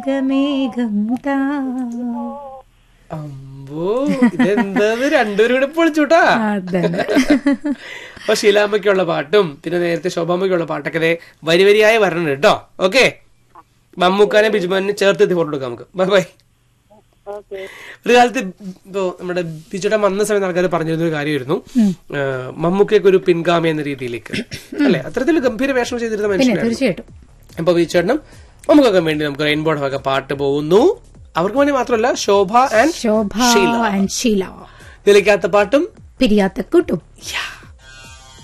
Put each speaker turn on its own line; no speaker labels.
രാഗമേഘം താ
അമ്പോ ഇതെന്താന്ന് രണ്ടുപേരും കൂടെ പൊളിച്ചുട്ടാ
അതന്നെ
അപ്പൊ ശീലാമ്മയ്ക്കുള്ള പാട്ടും പിന്നെ നേരത്തെ ശോഭാമ്മയ്ക്കുള്ള പാട്ടൊക്കെ ദേ വരി വരിയായി വരണം കേട്ടോ ഓക്കെ മമ്മൂക്കാനെ ബിജുമാനെ ചേർത്ത് എത്തി ഫോട്ടോ എടുക്കാം നമുക്ക് ബൈ ബൈ
ഓക്കെ
ഒരു കാലത്ത് ഇപ്പോ നമ്മുടെ ബിജുട്ടൻ വന്ന സമയത്ത് ആൾക്കാർ പറഞ്ഞിരുന്ന ഒരു കാര്യമായിരുന്നു ആ, മമ്മൂക്കയൊക്കെ ഒരു പിൻഗാമി എന്ന രീതിയിലേക്ക് അല്ലെ അത്തരത്തിൽ ഗംഭീര വേഷം ചെയ്തിരുന്ന
പിന്നെ
മനുഷ്യനാണ്
തീർച്ചയായിട്ടും
അപ്പൊ ബിജുട്ടനും നമുക്കൊക്കെ വേണ്ടി നമുക്ക് റെയിൻബോർഡ് ഒക്കെ പാട്ട് പോകുന്നു അവർക്ക് വേണ്ടി മാത്രമല്ല ശോഭ ആൻഡ്
ശോഭ
ഷീല
ആൻഡ് ഷീല
നിലയ്ക്കാത്ത പാട്ടും
പിരിയാത്ത കൂട്ടും
Yeah.